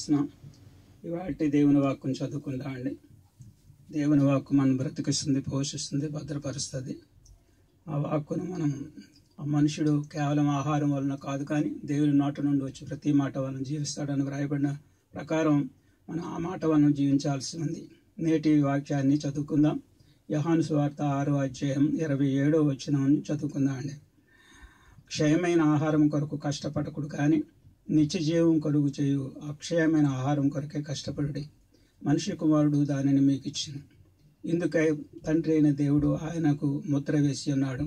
ప్రార్థిస్తున్నాం ఇవాటి దేవుని వాక్కును చదువుకుందాం అండి దేవుని వాక్కు మనం బ్రతికిస్తుంది పోషిస్తుంది భద్రపరుస్తుంది ఆ వాక్కును మనం ఆ మనుషుడు కేవలం ఆహారం వలన కాదు కానీ దేవుని నోట నుండి వచ్చి ప్రతి మాట వలన జీవిస్తాడని వ్రాయబడిన ప్రకారం మనం ఆ మాట వలన జీవించాల్సి ఉంది నేటి వాక్యాన్ని చదువుకుందాం యహాను సువార్త ఆరో అధ్యాయం ఇరవై ఏడో వచ్చిన చదువుకుందాం అండి క్షయమైన ఆహారం కొరకు కష్టపడకుడు కానీ నిత్య జీవం కలుగు చేయు అక్షయమైన ఆహారం కొరకే కష్టపడుడి మనిషి కుమారుడు దానిని మీకు ఇచ్చిన ఇందుకై తండ్రి అయిన దేవుడు ఆయనకు ముద్ర వేసి ఉన్నాడు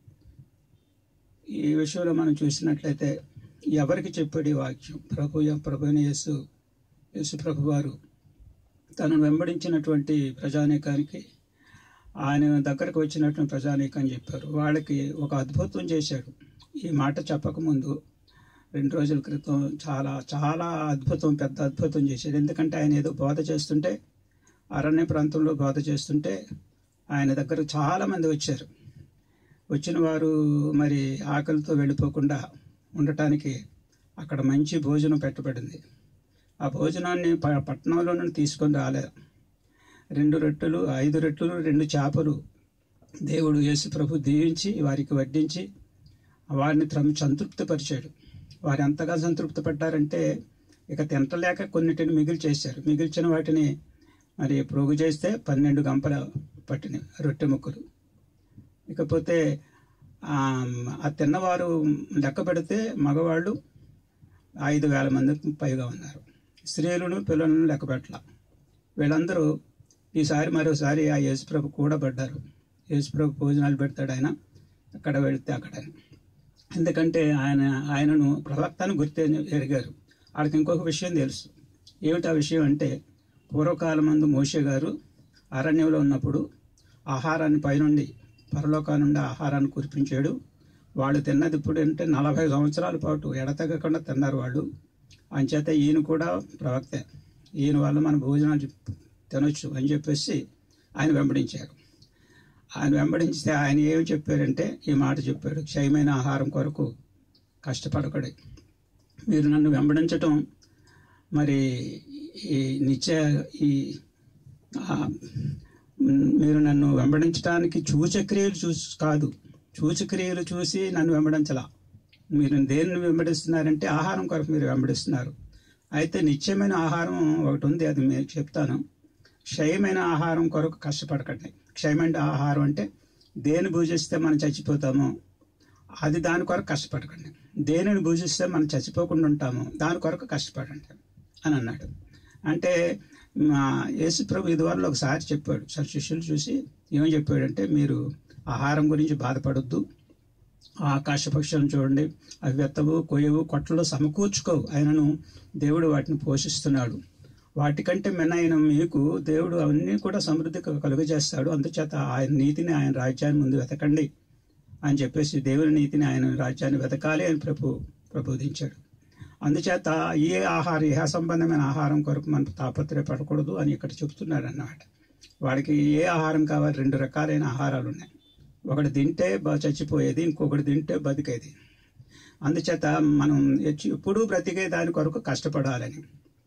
ఈ విషయంలో మనం చూసినట్లయితే ఎవరికి చెప్పాడు ఈ వాక్యం ప్రభు ప్రభుని యేసు యేసు ప్రభు వారు తను వెంబడించినటువంటి ప్రజానీకానికి ఆయన దగ్గరకు వచ్చినటువంటి ప్రజానీకం చెప్పారు వాళ్ళకి ఒక అద్భుతం చేశాడు ఈ మాట చెప్పకముందు రెండు రోజుల క్రితం చాలా చాలా అద్భుతం పెద్ద అద్భుతం చేశాడు ఎందుకంటే ఆయన ఏదో బోధ చేస్తుంటే అరణ్య ప్రాంతంలో బోధ చేస్తుంటే ఆయన దగ్గర చాలా మంది వచ్చారు వచ్చిన వారు మరి ఆకలితో వెళ్ళిపోకుండా ఉండటానికి అక్కడ మంచి భోజనం పెట్టబడింది ఆ భోజనాన్ని ప- పట్టణంలో నుండి తీసుకొని రాలే రెండు రొట్టెలు ఐదు రొట్టెలు రెండు చేపలు దేవుడు యేసు ప్రభు దీవించి వారికి వడ్డించి వారిని త్రం సంతృప్తిపరిచాడు వారు ఎంతగా సంతృప్తి పడ్డారంటే ఇక తింటలేక కొన్నిటిని మిగిలి చేశారు మిగిల్చిన వాటిని మరి ప్రోగు చేస్తే పన్నెండు గంపల పట్టిన రొట్టె ముక్కలు ఇకపోతే ఆ, ఆ తిన్నవారు లెక్క పెడితే మగవాళ్ళు ఐదు వేల మందికి పైగా ఉన్నారు స్త్రీలను పిల్లలను లెక్క పెట్టాల వీళ్ళందరూ ఈసారి మరోసారి ఆ యేసుప్రభు కూడా పడ్డారు యేసుప్రభు భోజనాలు పెడతాడు ఆయన అక్కడ వెళితే అక్కడ ఎందుకంటే ఆయన ఆయనను ప్రవక్తను గుర్తు ఎరిగారు వాళ్ళకి ఇంకొక విషయం తెలుసు ఏమిటి ఆ విషయం అంటే పూర్వకాలం మందు మోషే గారు అరణ్యంలో ఉన్నప్పుడు ఆహారాన్ని పైనుండి పరలోకా నుండి ఆహారాన్ని కురిపించాడు వాళ్ళు తిన్నది ఇప్పుడు అంటే నలభై సంవత్సరాల పాటు ఎడతెగకుండా తిన్నారు వాళ్ళు అంచేత ఈయన కూడా ప్రవక్తే ఈయన వల్ల మన భోజనాలు తినొచ్చు అని చెప్పేసి ఆయన వెంబడించారు ఆయన వెంబడించితే ఆయన ఏమి చెప్పారంటే ఈ మాట చెప్పాడు క్షయమైన ఆహారం కొరకు కష్టపడకడే మీరు నన్ను వెంబడించటం మరి ఈ నిత్య ఈ ఆ, మీరు నన్ను వెంబడించడానికి సూచక్రియలు చూసి కాదు సూచక్రియలు చూసి నన్ను వెంబడించలా మీరు దేన్ని వెంబడిస్తున్నారంటే ఆహారం కొరకు మీరు వెంబడిస్తున్నారు అయితే నిత్యమైన ఆహారం ఒకటి ఉంది అది మీకు చెప్తాను క్షయమైన ఆహారం కొరకు కష్టపడకండి క్షయమైన ఆహారం అంటే దేని భూజిస్తే మనం చచ్చిపోతామో అది దాని కొరకు కష్టపడకండి దేనిని భూజిస్తే మనం చచ్చిపోకుండా ఉంటామో దాని కొరకు కష్టపడండి అని అన్నాడు అంటే మా యేసు ప్రభు ఇదివరలో ఒకసారి చెప్పాడు సార్ శిష్యులు చూసి ఏమని చెప్పాడంటే మీరు ఆహారం గురించి బాధపడొద్దు ఆకాశ పక్షులను చూడండి అవి వెత్తవు కొయ్యవు కొట్టలో సమకూర్చుకోవు ఆయనను దేవుడు వాటిని పోషిస్తున్నాడు వాటికంటే మెనైన మీకు దేవుడు అవన్నీ కూడా సమృద్ధి కలుగజేస్తాడు అందుచేత ఆయన నీతిని ఆయన రాజ్యాన్ని ముందు వెతకండి అని చెప్పేసి దేవుని నీతిని ఆయన రాజ్యాన్ని వెతకాలి అని ప్రభు ప్రబోధించాడు అందుచేత ఏ ఆహారం ఏ సంబంధమైన ఆహారం కొరకు మనం తాపత్రయపడకూడదు అని ఇక్కడ చెప్తున్నాడు అన్నమాట వాడికి ఏ ఆహారం కావాలి రెండు రకాలైన ఆహారాలు ఉన్నాయి ఒకటి తింటే బ- చచ్చిపోయేది ఇంకొకటి తింటే బతికేది అందుచేత మనం ఎచ్చు- ఎప్పుడూ బ్రతికే దాని కొరకు కష్టపడాలని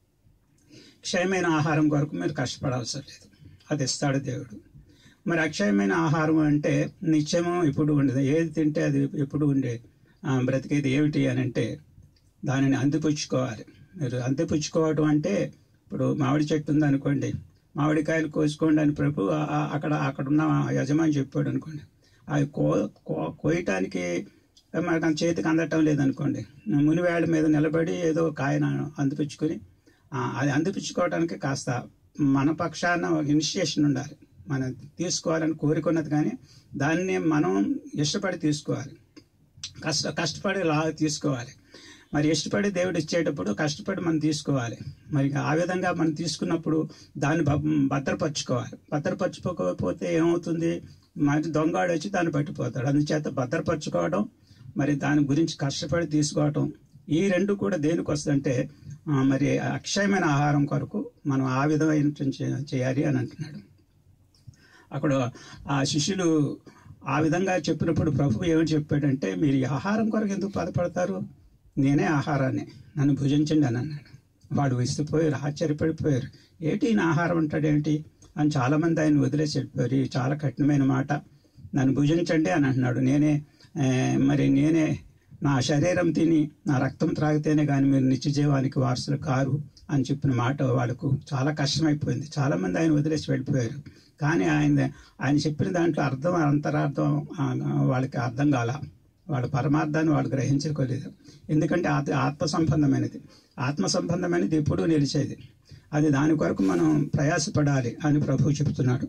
క్షయమైన ఆహారం కొరకు మీరు కష్టపడాల్సిన లేదు అది ఇస్తాడు దేవుడు మరి అక్షయమైన ఆహారం అంటే నిత్యము ఇప్పుడు ఉండదు ఏది తింటే అది ఎప్పుడు ఉండే ఆ, బ్రతికేది ఏమిటి అని అంటే దానిని అందిపుచ్చుకోవాలి మీరు అందిపుచ్చుకోవటం అంటే ఇప్పుడు మామిడి చెట్టు ఉంది అనుకోండి మామిడికాయలు కోసుకోండి అని ప్రభు ఆ- ఆ- అక్కడ అక్కడ ఉన్న యజమాని చెప్పాడు అనుకోండి అవి కో కో- కోయటానికి మన చేతికి అందటం లేదనుకోండి మునివేళ్ళ మీద నిలబడి ఏదో కాయను అందిపుచ్చుకొని ఆ, అది అందిపుచ్చుకోవడానికి కాస్త మన పక్షాన ఒక ఇనిషియేషన్ ఉండాలి మనం తీసుకోవాలని కోరుకున్నది కానీ దాన్ని మనం ఇష్టపడి తీసుకోవాలి కష్ట కష్టపడి లా తీసుకోవాలి మరి ఇష్టపడి దేవుడు ఇచ్చేటప్పుడు కష్టపడి మనం తీసుకోవాలి మరి ఆ విధంగా మనం తీసుకున్నప్పుడు దాన్ని భ- భద్రపరచుకోవాలి భద్రపరచుకోకపోతే ఏమవుతుంది మరి దొంగవాడు వచ్చి దాన్ని పట్టిపోతాడు అందుచేత భద్రపరచుకోవడం మరి దాని గురించి కష్టపడి తీసుకోవటం ఈ రెండు కూడా దేనికి వస్తుందంటే ఆ, మరి అక్షయమైన ఆహారం కొరకు మనం ఆ విధమైన చే- చేయాలి అని అంటున్నాడు అక్కడ ఆ శిష్యులు ఆ విధంగా చెప్పినప్పుడు ప్రభు ఏమని చెప్పాడంటే మీరు ఈ ఆహారం కొరకు ఎందుకు బాధపడతారు నేనే ఆహారాన్ని నన్ను భుజించండి అని అన్నాడు వాడు విసిపోయారు ఆశ్చర్యపడిపోయారు ఏంటి ఈయన ఆహారం అంటాడేంటి అని చాలామంది ఆయన వదిలేసి వెళ్ళిపోయారు ఇది చాలా కఠినమైన మాట నన్ను భుజించండి అని అంటున్నాడు నేనే ఆ, మరి నేనే నా శరీరం తిని నా రక్తం త్రాగితేనే కానీ మీరు నిత్య జీవానికి వారసులు కారు అని చెప్పిన మాట వాళ్ళకు చాలా కష్టమైపోయింది చాలామంది ఆయన వదిలేసి వెళ్ళిపోయారు కానీ ఆయన ఆయన చెప్పిన దాంట్లో అర్థం అంతరార్థం ఆ, వాళ్ళకి అర్థం కాల వాళ్ళ పరమార్థాన్ని వాళ్ళు గ్రహించుకోలేదు ఎందుకంటే ఆత్మ ఆత్మ సంబంధమైనది ఆత్మ సంబంధమైనది ఎప్పుడూ నిలిచేది అది దాని కొరకు మనం ప్రయాసపడాలి అని ప్రభువు చెప్తున్నాడు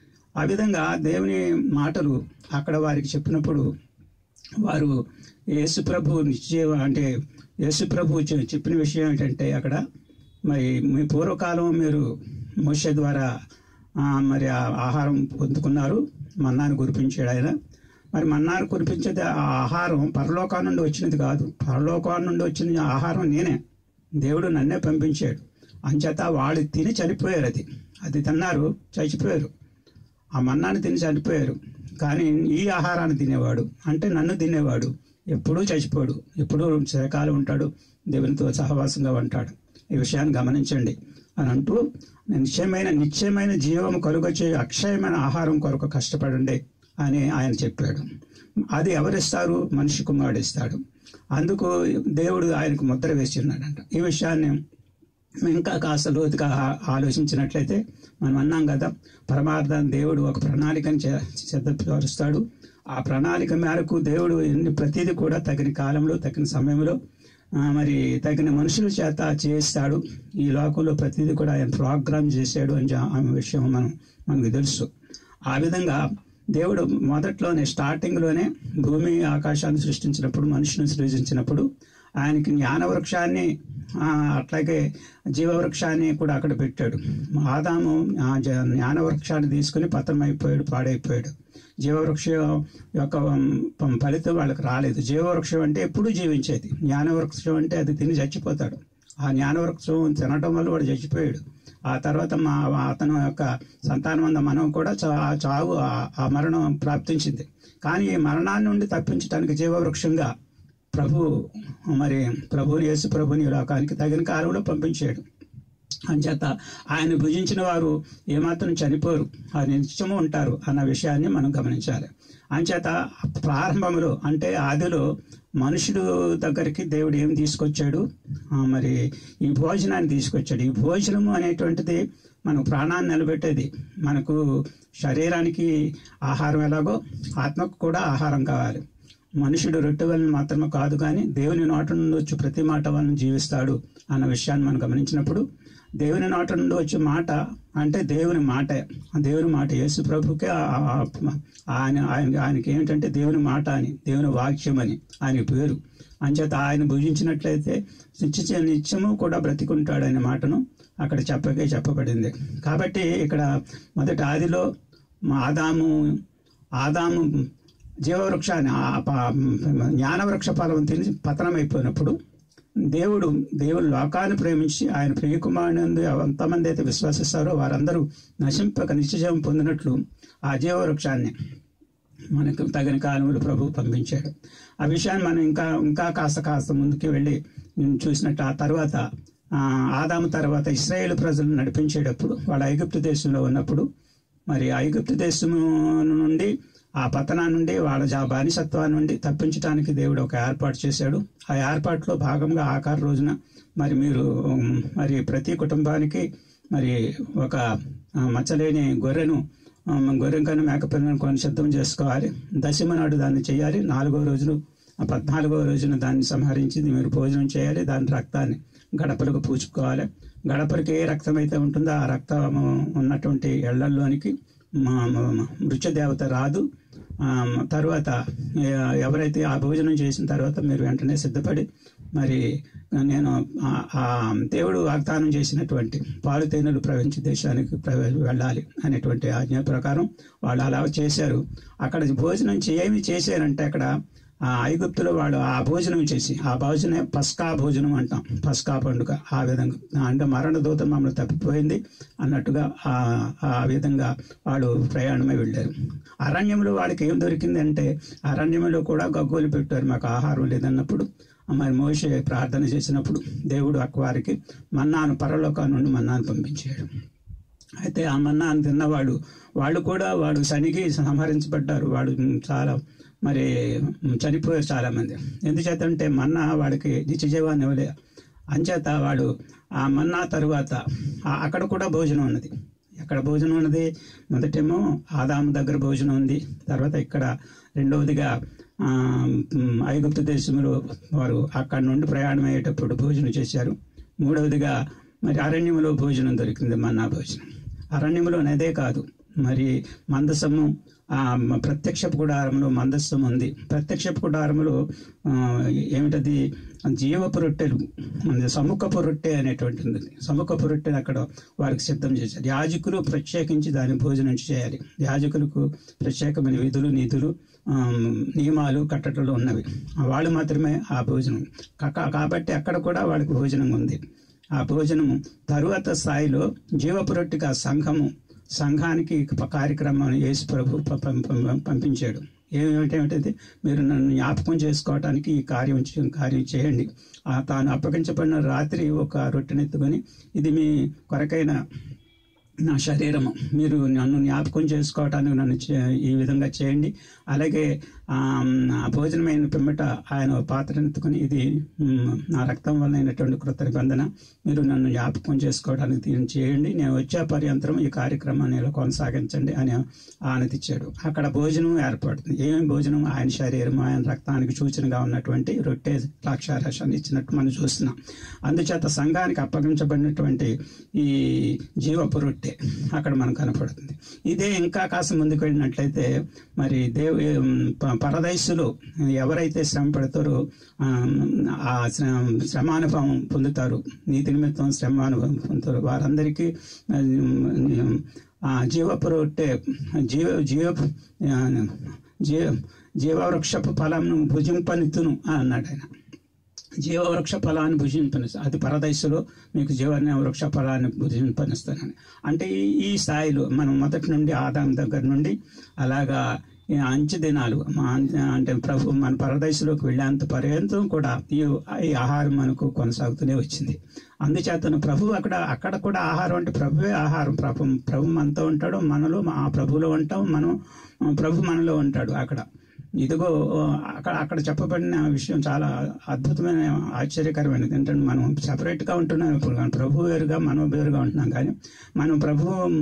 ఆ విధంగా దేవుని మాటలు అక్కడ వారికి చెప్పినప్పుడు వారు యేసు ప్రభు నిశ్చయ అంటే యేసు ప్రభు చె- చెప్పిన విషయం ఏంటంటే అక్కడ మరి మీ పూర్వకాలం మీరు మోషే ద్వారా ఆ, మరి ఆ ఆహారం పొందుకున్నారు మన్నాను కురిపించాడు ఆయన మరి మన్నాను కురిపించేది ఆ ఆహారం పరలోకా నుండి వచ్చినది కాదు పరలోకా నుండి వచ్చిన ఆహారం నేనే దేవుడు నన్నే పంపించాడు అంచేత వాళ్ళు తిని చనిపోయారు అది అది తిన్నారు చచ్చిపోయారు ఆ మన్నాన్ని తిని చనిపోయారు కానీ ఈ ఆహారాన్ని తినేవాడు అంటే నన్ను తినేవాడు ఎప్పుడూ చచ్చిపోడు ఎప్పుడూ చిరకాలం ఉంటాడు దేవునితో సహవాసంగా ఉంటాడు ఈ విషయాన్ని గమనించండి అని అంటూ నిశ్చయమైన నిశ్చయమైన జీవం కలుగొచ్చే అక్షయమైన ఆహారం కొరకు కష్టపడండి అని ఆయన చెప్పాడు అది ఎవరిస్తారు మనిషి కుమారుడు ఇస్తాడు అందుకు దేవుడు ఆయనకు ముద్ర వేసి ఉన్నాడంట ఈ విషయాన్ని ఇంకా కాస్త లోతుగా ఆ- ఆలోచించినట్లయితే మనం అన్నాం కదా పరమార్థాన్ని దేవుడు ఒక ప్రణాళికను చే- సిద్ధపరుస్తాడు ఆ ప్రణాళిక మేరకు దేవుడు ఎన్ని ప్రతిదీ కూడా తగిన కాలంలో తగిన సమయంలో ఆ, మరి తగిన మనుషుల చేత చేయిస్తాడు ఈ లోకంలో ప్రతిదీ కూడా ఆయన ప్రోగ్రామ్ చేశాడు అని జా- ఆ విషయం మనం మనకు తెలుసు ఆ విధంగా దేవుడు మొదట్లోనే స్టార్టింగ్లోనే భూమి ఆకాశాన్ని సృష్టించినప్పుడు మనుషుని సృజించినప్పుడు ఆయనకి జ్ఞానవృక్షాన్ని ఆ, అట్లాగే జీవవృక్షాన్ని కూడా అక్కడ పెట్టాడు ఆదాము ఆ జ- జ్ఞానవృక్షాన్ని తీసుకుని పతనమైపోయాడు పాడైపోయాడు జీవవృక్షం యొక్క ఉమ్, ఫలితం వాళ్ళకి రాలేదు జీవవృక్షం అంటే ఎప్పుడూ జీవించేది జ్ఞానవృక్షం అంటే అది తిని చచ్చిపోతాడు ఆ జ్ఞానవృక్షం తినడం వల్ల వాడు చచ్చిపోయాడు ఆ తర్వాత మా అతను యొక్క సంతానమంద మనం కూడా చా- చావు ఆ- ఆ మరణం ప్రాప్తించింది కానీ ఈ మరణాన్ని నుండి తప్పించడానికి జీవవృక్షంగా ప్రభు మరి ప్రభుని యేసు ప్రభుని ఈ లోకానికి తగిన కాలంలో పంపించాడు అంచేత ఆయన భుజించిన వారు ఏమాత్రం చనిపోరు అది నిత్యము ఉంటారు అన్న విషయాన్ని మనం గమనించాలి అంచేత ప్రారంభంలో అంటే ఆదిలో మనుషుడు దగ్గరికి దేవుడు ఏం తీసుకొచ్చాడు ఆ, మరి ఈ భోజనాన్ని తీసుకొచ్చాడు ఈ భోజనము అనేటువంటిది మనకు ప్రాణాన్ని నిలబెట్టేది మనకు శరీరానికి ఆహారం ఎలాగో ఆత్మకు కూడా ఆహారం కావాలి మనుషుడు రొట్టె వలన మాత్రమే కాదు కానీ దేవుని నోట నుండి వచ్చి ప్రతి మాట వలన జీవిస్తాడు అన్న విషయాన్ని మనం గమనించినప్పుడు దేవుని నోట నుండి వచ్చే మాట అంటే దేవుని మాటే ఆ దేవుని మాట యేసు ప్రభుకే ఆ- ఆ- ఆయన ఆయన ఆయనకి ఏమిటంటే దేవుని మాట అని దేవుని వాక్యం అని ఆయన పేరు అంచేత ఆయన భుజించినట్లయితే నిత్య నిత్యము కూడా బ్రతికుంటాడు అనే మాటను అక్కడ చెప్పకే చెప్పబడింది కాబట్టి ఇక్కడ మొదటి ఆదిలో మా ఆదాము ఆదాము జీవవృక్షాన్ని ఆ ప- జ్ఞానవృక్ష ఫలం తిని పతనమైపోయినప్పుడు దేవుడు దేవుడు లోకాన్ని ప్రేమించి ఆయన ప్రియకుమారుని ఎంతమంది అయితే విశ్వసిస్తారో వారందరూ నశింపక నిత్యజీవం పొందినట్లు ఆ జీవవృక్షాన్ని మనకు తగిన కాలంలో ప్రభు పంపించాడు ఆ విషయాన్ని మనం ఇంకా ఇంకా కాస్త కాస్త ముందుకు వెళ్ళి చూసినట్టు ఆ తర్వాత ఆ, ఆదాము తర్వాత ఇస్రాయేల్ ప్రజలను నడిపించేటప్పుడు వాళ్ళ ఐగుప్తు దేశంలో ఉన్నప్పుడు మరి ఐగుప్తు దేశం నుండి ఆ పతనా నుండి వాళ్ళ జా బానిసత్వాన్ని నుండి తప్పించడానికి దేవుడు ఒక ఏర్పాటు చేశాడు ఆ ఏర్పాటులో భాగంగా ఆఖరి రోజున మరి మీరు ఉమ్, మరి ప్రతి కుటుంబానికి మరి ఒక ఆ, మచ్చలేని గొర్రెను ఆ, గొర్రెం కన్నా మేకపోయిన కొన్ని సిద్ధం చేసుకోవాలి దశమ నాడు దాన్ని చేయాలి నాలుగో రోజును ఆ పద్నాలుగో రోజున దాన్ని సంహరించి మీరు భోజనం చేయాలి దాని రక్తాన్ని గడపలకు పూచుకోవాలి గడపలకి ఏ రక్తం అయితే ఉంటుందో ఆ రక్తం ఉన్నటువంటి ఎళ్లల్లోనికి మృత్యదేవత రాదు ఆ, తర్వాత ఎ- ఎవరైతే ఆ భోజనం చేసిన తర్వాత మీరు వెంటనే సిద్ధపడి మరి నేను ఆ- ఆ దేవుడు వాగ్దానం చేసినటువంటి పాలు తేనెలు ప్రవహించే దేశానికి ప్రవే- వెళ్ళాలి అనేటువంటి ఆజ్ఞ ప్రకారం వాళ్ళు అలా చేశారు అక్కడ భోజనం చే- ఏమి చేశారంటే అక్కడ ఆ ఐగుప్తులో వాళ్ళు ఆ భోజనం చేసి ఆ భోజనం పస్కా భోజనం అంటాం పస్కా పండుగ ఆ విధంగా అంటే మరణ దూత మమ్మల్ని తప్పిపోయింది అన్నట్టుగా ఆ ఆ విధంగా వాళ్ళు ప్రయాణమై వెళ్ళారు అరణ్యంలో వాళ్ళకి ఏం దొరికింది అంటే అరణ్యంలో కూడా గగ్గోలు పెట్టారు మాకు ఆహారం లేదన్నప్పుడు మరి మోషే ప్రార్థన చేసినప్పుడు దేవుడు అక్క వారికి మన్నాను పరలోకం నుండి మన్నాను పంపించాడు అయితే ఆ మన్నాను తిన్నవాడు వాళ్ళు కూడా వాడు శనికి సంహరించబడ్డారు వాడు చాలా మరి చనిపోయారు చాలా మంది ఎందుచేత అంటే మన్నా వాడికి నిత్య జీవాన్ని ఇవ్వలే అంచేత వాడు ఆ మన్నా తరువాత ఆ- అక్కడ కూడా భోజనం ఉన్నది ఎక్కడ భోజనం ఉన్నది మొదటేమో ఆదాము దగ్గర భోజనం ఉంది తర్వాత ఇక్కడ రెండవదిగా ఆ, మ్, ఐగుప్తు దేశంలో వారు అక్కడ నుండి ప్రయాణం అయ్యేటప్పుడు భోజనం చేశారు మూడవదిగా మరి అరణ్యంలో భోజనం దొరికింది మన్నా భోజనం అరణ్యంలో అదే కాదు మరి మందసము ఆ మ- ప్రత్యక్షపు గుడారంలో మందస్సం ఉంది ప్రత్యక్షపు గుడారంలో ఆ, ఏమిటది జీవపు రొట్టెలు మన సముఖపు రొట్టె అనేటువంటి ఉంది సముఖపు రొట్టెలు అక్కడ వారికి సిద్ధం చేశారు యాజకులు ప్రత్యేకించి దాన్ని భోజనం చేయాలి యాజకులకు ప్రత్యేకమైన విధులు నీతులు ఆ, నియమాలు కట్టడలు ఉన్నవి వాళ్ళు మాత్రమే ఆ భోజనం కా- కాబట్టి అక్కడ కూడా వాళ్ళకి భోజనం ఉంది ఆ భోజనము తరువాత స్థాయిలో జీవపు రొట్టెగా సంఘము సంఘానికి ప- కార్యక్రమం యేసు ప్రభు ప- పం- పం- పంపించాడు ఏమిటంటే మీరు నన్ను జ్ఞాపకం చేసుకోవటానికి ఈ కార్యం చే- కార్యం చేయండి ఆ తాను అప్పగించబడిన రాత్రి ఒక రొట్టెనెత్తుకొని ఇది మీ కొరకైన నా శరీరము మీరు నన్ను జ్ఞాపకం చేసుకోవటానికి నన్ను చే- ఈ విధంగా చేయండి అలాగే ఆ, ఆ భోజనమైన పిమ్మట ఆయన ఒక పాత్రను ఎత్తుకుని ఇది మ్, నా రక్తం వల్ల అయినటువంటి కృత నిబంధన మీరు నన్ను జ్ఞాపకం చేసుకోవడానికి దీన్ని చేయండి నేను వచ్చే పర్యంతరం ఈ కార్యక్రమాన్ని ఇలా కొనసాగించండి అని ఆనతిచ్చాడు అక్కడ భోజనం ఏర్పడుతుంది ఏమేమి భోజనం ఆయన శరీరం ఆయన రక్తానికి సూచనగా ఉన్నటువంటి రొట్టె ద్రాక్షారసాన్ని ఇచ్చినట్టు మనం చూస్తున్నాం అందుచేత సంఘానికి అప్పగించబడినటువంటి ఈ జీవపు రొట్టె అక్కడ మనకు కనపడుతుంది ఇదే ఇంకా కాస్త ముందుకు వెళ్ళినట్లయితే మరి దేవు ప- పరదైసులో ఎవరైతే శ్రమ పడతారో ఆ, ఆ శ్ర- శ్రమానుభవం పొందుతారు నీతి నిమిత్తం శ్రమానుభవం పొందుతారు వారందరికీ ఆ, ఆ జీవపు రొట్టె జీవ జీవ ఆ, జీవ జీవవృక్షపు ఫలంను భుజింపనిత్తును అని అన్నాడు ఆయన జీవవృక్ష ఫలాన్ని భుజింపని అది పరదైసులో మీకు జీవన వృక్ష ఫలాన్ని భుజింపనిస్తానని అంటే ఈ ఈ స్థాయిలో మనం మొదటి నుండి ఆదాం దగ్గర నుండి అలాగా ఈ అంచె దినాలు మా అంచె- అంటే ప్రభు మన పరదైసులోకి వెళ్ళేంత పర్యంతం కూడా ఈ ఈ ఆహారం మనకు కొనసాగుతూనే వచ్చింది అందుచేతను ప్రభు అక్కడ అక్కడ కూడా ఆహారం అంటే ప్రభువే ఆహారం ప్రభు ప్రభు మనతో ఉంటాడు మనలో ఆ ప్రభులో ఉంటాం మనం ప్రభు మనలో ఉంటాడు అక్కడ ఇదిగో అక్కడ అక్కడ చెప్పబడిన విషయం చాలా అద్భుతమైన ఆశ్చర్యకరమైనది ఏంటంటే మనం separate గా ఉంటున్నాం ఇప్పుడు కానీ ప్రభు వేరుగా మనం వేరుగా ఉంటున్నాం కానీ మనం ప్రభు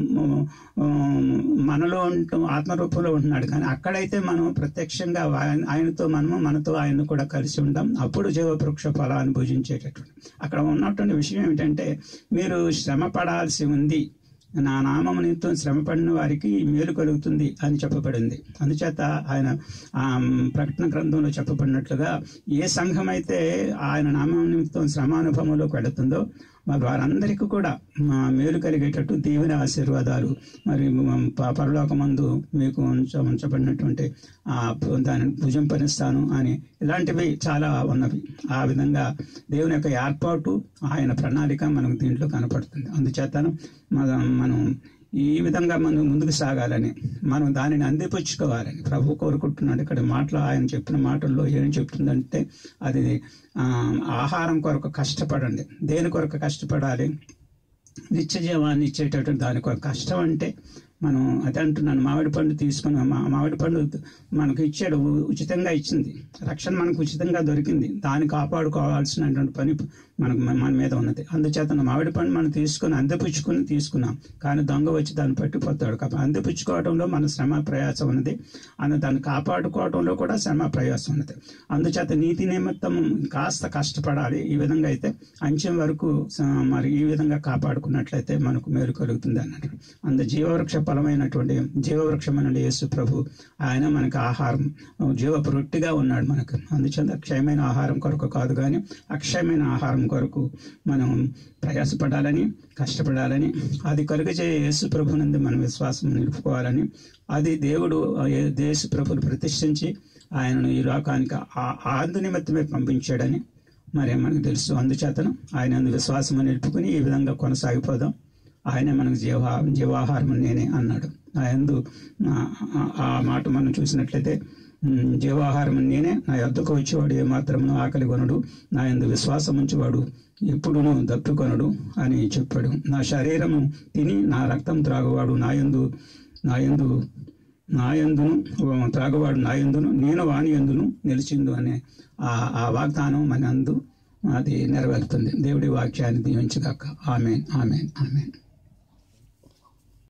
మనలో ఉంటూ ఆత్మరూపంలో ఉంటున్నాడు కానీ అక్కడైతే మనం ప్రత్యక్షంగా ఆయన- ఆయనతో మనము మనతో ఆయన కూడా కలిసి ఉంటాం అప్పుడు జీవవృక్ష ఫలాన్ని భుజించేటటువంటి అక్కడ ఉన్నటువంటి విషయం ఏమిటంటే మీరు శ్రమ పడాల్సి ఉంది నా నామము నిమిత్తం శ్రమపడిన వారికి మేలు కలుగుతుంది అని చెప్పబడింది అందుచేత ఆయన ఆ ప్రకటన గ్రంథంలో చెప్పబడినట్లుగా ఏ సంఘం అయితే ఆయన నామం నిమిత్తం శ్రమానుభవంలోకి వెళుతుందో మరి వారందరికీ కూడా మా మేలు కలిగేటట్టు దీవెన ఆశీర్వాదాలు మరి ప- పరలోకమందు మీకు ఉంచ ఉంచబడినటువంటి ఆ పు- దానిని భుజింపనిస్తాను అని ఇలాంటివి చాలా ఉన్నవి ఆ విధంగా దేవుని యొక్క ఏర్పాటు ఆయన ప్రణాళిక మనకు దీంట్లో కనపడుతుంది అందుచేతను మన- మనం ఈ విధంగా మనం ముందుకు సాగాలని మనం దానిని అందిపుచ్చుకోవాలని ప్రభు కోరుకుంటున్నాడు ఇక్కడ మాటలు ఆయన చెప్పిన మాటల్లో ఏం చెప్తుందంటే అది ఆ, ఆహారం కొరకు కష్టపడండి దేని కొరకు కష్టపడాలి నిత్య జీవాన్ని ఇచ్చేటటువంటి దాని కొరకు కష్టం అంటే మనం అదే అంటున్నాను మామిడి పండు తీసుకుని మా మామిడి పండు మనకు ఇచ్చాడు ఉ- ఉచితంగా ఇచ్చింది రక్షణ మనకు ఉచితంగా దొరికింది దాన్ని కాపాడుకోవాల్సినటువంటి పని మనకు మన మన మీద ఉన్నది అందుచేత మామిడి పండు మనం తీసుకుని అందపుచ్చుకుని తీసుకున్నాం కానీ దొంగ వచ్చి దాన్ని పట్టిపోతాడు కాబట్టి అందపుచ్చుకోవడంలో మన శ్రమ ప్రయాసం ఉన్నది అని దాన్ని కాపాడుకోవడంలో కూడా శ్రమ ప్రయాసం ఉన్నది అందుచేత నీతి నిమిత్తం కాస్త కష్టపడాలి ఈ విధంగా అయితే అంచెం వరకు స- మరి ఈ విధంగా కాపాడుకున్నట్లయితే మనకు మేలు కలుగుతుంది అన్నట్టు అందు జీవవృక్ష ఫలమైనటువంటి జీవవృక్షమైన యేసు ప్రభు ఆయన మనకు ఆహారం జీవపు రొట్టిగా ఉన్నాడు మనకు అందుచేత అక్షయమైన ఆహారం కొరకు కాదు కానీ అక్షయమైన ఆహారం కొరకు మనం ప్రయాసపడాలని కష్టపడాలని అది కలుగజే యేసు ప్రభు నందు మన విశ్వాసం నిలుపుకోవాలని అది దేవుడు ఆ ఏ- యేసు ప్రభుని ప్రతిష్ఠించి ఆయనను ఈ లోకానికి ఆ- ఆందు నిమిత్తమే పంపించాడని మరి మనకు తెలుసు అందుచేతను ఆయన అందు విశ్వాసం నిలుపుకుని ఈ విధంగా కొనసాగిపోదాం ఆయనే మనకు జీవా జీవాహారం నేనే అన్నాడు ఆ యందు ఆ- ఆ- ఆ మాట మనం చూసినట్లయితే ఉమ్, జీవాహారం నేనే నా యొద్దకు వచ్చేవాడు ఏమాత్రమును ఆకలి కొనడు నా యందు విశ్వాసం ఉంచేవాడు ఎప్పుడును దప్పికొనడు అని చెప్పాడు నా శరీరము తిని నా రక్తం త్రాగువాడు నా యందు నా యందు నా యందును త్రాగువాడు నా యందును నేను వాని యందును నిలిచిందు అనే ఆ ఆ వాగ్దానం మన అందు అది నెరవేరుతుంది దేవుడి వాక్యాన్ని దీవించగాక ఆమెన్ ఆమెన్ ఆమెన్